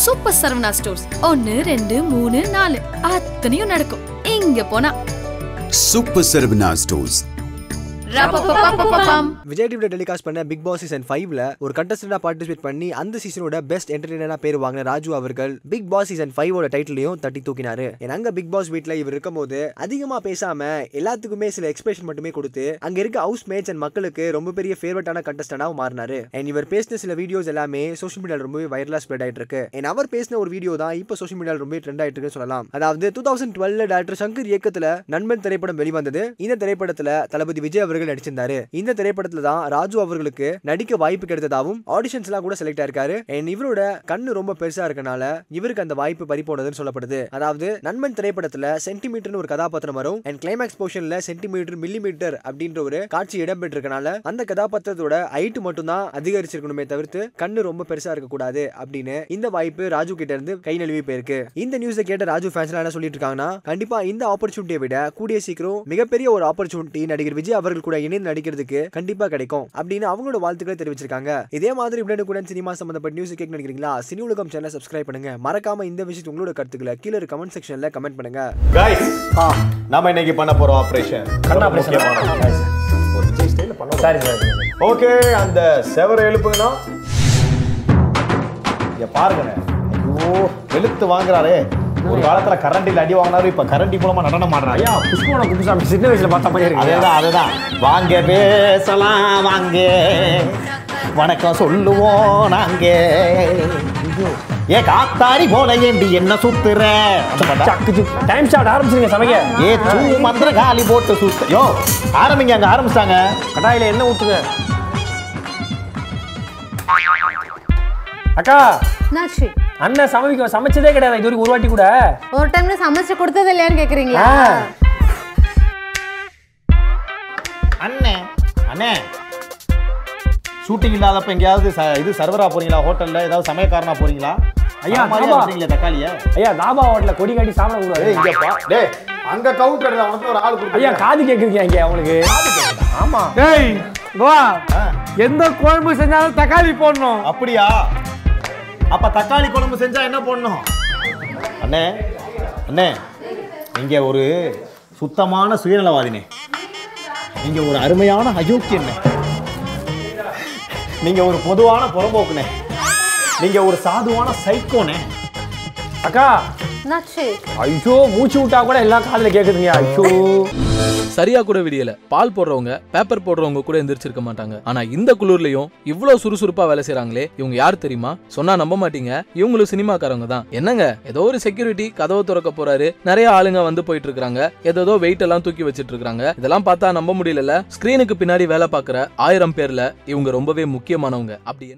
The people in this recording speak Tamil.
சூப்பர் சரவணா ஸ்டோர்ஸ் ஒன்னு ரெண்டு மூணு நாலு அத்தனையும் நடக்கும் இங்க போனா Super Saravana Stores. ரப்பப்பப்பப்பப்பம். விஜய் டிவில டெலிகாஸ்ட் பண்ண பிக் பாஸ் சீசன் ஃபைவ்ல ஒரு கண்டஸ்டண்டா பார்ட்டிசிபேட் பண்ணி அந்த சீசனோட பெஸ்ட் என்டர்டெய்னரா பேர் வாங்கின ராஜு அவர்கள் பிக் பாஸ் சீசன் ஃபைவோட டைட்டிலையும் தட்டி தூக்கினாரு ஏன்னா அங்க பிக் பாஸ் வீட்ல இவர் இருக்கும்போது அதிகமா பேசாம எல்லாத்துக்குமே சில எக்ஸ்பிரஷன் மட்டுமே கொடுத்து அங்க இருக்க ஹவுஸ் மேட்ஸ் அண்ட் மக்களுக்கு ரொம்ப பெரிய ஃபேவரட்டான கண்டஸ்டண்டாவும் மாறினாரு அண்ட் இவர் பேசின சில வீடியோஸ் எல்லாமே சோஷியல் மீடியால ரொம்பவே வைரலா ஸ்ப்ரெட் ஆயிட்டு இருக்கு அண்ட் அவர் பேசின ஒரு வீடியோ தான் இப்போ சோஷியல் மீடியால ரொம்ப ட்ரெண்ட் ஆயிட்டு இருக்குன்னு சொல்லலாம் அதாவது two thousand twelve doctor Shankar இயக்கத்துல நண்பன் திரைப்படம் வெளிவந்தது இந்த திரைப்படத்துல தளபதி விஜய் அவர்கள் நடிச்சிருந்தாரு இந்த திரைப்படத்துல தான் ராஜு அவர்களுக்கு நடிக்க வாய்ப்பு கிடைத்ததாவும் ஆடிஷன்ஸ் எல்லாம் கூட செலக்ட் ஆயிருக்காரு அண்ட் இவரோட கண்ணு ரொம்ப பெருசா இருக்கனால இவருக்கு அந்த வாய்ப்பு பறி போனதுன்னு சொல்லப்படுது அதாவது நண்பன் திரைப்படத்துல சென்டிமீட்டர்னு ஒரு கதாபாத்திரம் வரும் அண்ட் கிளைமேக்ஸ் போர்ஷன்ல சென்டிமீட்டர் மில்லிமீட்டர் அப்படின்ற ஒரு காட்சி இடம்பெற்றிருக்கனால அந்த கதாபாத்திரத்தோட ஹைட் மட்டும் தான் அதிகரிச்சிருக்கணுமே தவிர்த்து கண்ணு ரொம்ப பெருசா இருக்க கூடாது அப்படின்னு இந்த வாய்ப்பு ராஜு கிட்ட இருந்து கை நழுவி போயிருக்கு இந்த நியூஸை கேட்ட ராஜு ஃபேன்ஸ் என்ன சொல்லிட்டு இருக்காங்கன்னா கண்டிப்பா இந்த ஆப்பர்ச்சுனிட்டியை விட கூடிய சீக்கிரம் மிகப்பெரிய ஒரு ஆப்பர்ச்சுனிட்டி நடிகர் விஜய் அவர்கள் கூட இணைந்து நடிக்கிறதுக்கு கண்டிப்பா கிடைக்கும் அப்படின்னு அவங்களோட வாழ்த்துக்களை தெரிவிச்சிருக்காங்க இதே மாதிரி உடனுக்குடன் சினிமா சம்பந்தப்பட்ட நியூஸ் கேட்க நினைக்கிறீங்களா சினி உலகம் சேனல் சப்ஸ்கிரைப் பண்ணுங்க மறக்காம இந்த விஷயத்து உங்களோட கருத்துக்களை கீழே கமெண்ட் செக்ஷன்ல கமெண்ட் பண்ணுங்க கைஸ் நாம இன்னைக்கு பண்ண போறோம் ஆபரேஷன் கண்ணா ஆபரேஷன் ஒரு விஜய் ஸ்டைல பண்ண சாரி சார் ஓகே அந்த செவரை எழுப்புங்கண்ணா இங்க பாருங்கண்ணே ஐயோ வெளுத்து வாங்குறாரே ஒரு காலத்துல கரண்டில் அடி வாங்கினாரு இப்ப கரண்டி மூலமா நடனம் ஆடுறாரு ஐயா புஷ்பவன குப்புசாமி சின்ன வயசுல பார்த்த மாதிரி இருக்கு அதேதான் அதேதான் வாங்க பேசலாம் வாங்க வணக்கம் சொல்லுவோம் நாங்க ஏ காத்தாடி போல ஏண்டி என்ன சுத்துற சக்கு டைம் ஸ்டார்ட் ஆரம்பிச்சிருங்க சமைக்க ஏ தூ மந்திர காலி போட்டு சுத்த யோ ஆரம்பிங்க அங்க ஆரம்பிச்சிட்டாங்க கடாயில என்ன ஊத்துங்க அக்கா என்னாச்சு அண்ணன் சமைக்க சமைச்சதே கிடையாது இது வரைக்கும் ஒரு வாட்டி கூட ஒரு டைம்ல சமைச்சு கொடுத்தது இல்லையான்னு கேக்குறீங்களா ஆ. அண்ணே அண்ணே ஷூட்டிங் இல்லாதப்ப எங்கேயாவது ச- இது சர்வரா போறீங்களா ஹோட்டல்ல ஏதாவது சமயக்காரனா போறீங்களா ஐயா, ஐயா மாதிரி ஆமா. வர்றீங்களே தக்காளிய ஐயா தாபா ஹோட்டல்ல கொடி காட்டி சாப்பிட ஏய் கூடாது இங்க பா டேய் அங்க கவுண்டர் உனக்கு ஒரு ஆள் ஐயா கொடுத்து காது கேக்குறீங்க இங்க அவங்களுக்கு ஆமா டேய் வா எந்த குழம்பு செஞ்சாலும் தக்காளி போடணும் அப்படியா அப்ப தக்காளி குழம்பு செஞ்சா என்ன பண்ணணும் அண்ணே அண்ணே நீங்க ஒரு சுத்தமான சுயநலவாதினே நீங்க ஒரு அருமையான அயோக்கியண்ணே நீங்க ஒரு பொதுவான புறம்போக்குனே நீங்க ஒரு சாதுவான சைக்கோனே அக்கா என்னாச்சு ஐயோ மூச்சு விட்டா கூட எல்லாம் காதுல கேக்குதுங்க ஐயோ சரியா கூட விடியல பால் போடுறவங்க பேப்பர் போடுறவங்க கூட எந்திரிச்சிருக்க மாட்டாங்க ஆனா இந்த குளிர்லயும் இவ்வளவு சுறுசுறுப்பா வேலை செய்றாங்களே இவங்க யார் தெரியுமா சொன்னா நம்ப மாட்டீங்க இவங்களும் சினிமாக்காரங்க தான் என்னங்க ஏதோ ஒரு செக்யூரிட்டி கதவை திறக்க போறாரு நிறைய ஆளுங்க வந்து போயிட்டு இருக்காங்க ஏதோ வெயிட் எல்லாம் தூக்கி வச்சிட்டு இருக்காங்க இதெல்லாம் பார்த்தா நம்ப முடியல ஸ்கிரீனுக்கு பின்னாடி வேலை பார்க்குற ஆயிரம் பேர்ல இவங்க ரொம்பவே முக்கியமானவங்க அப்படி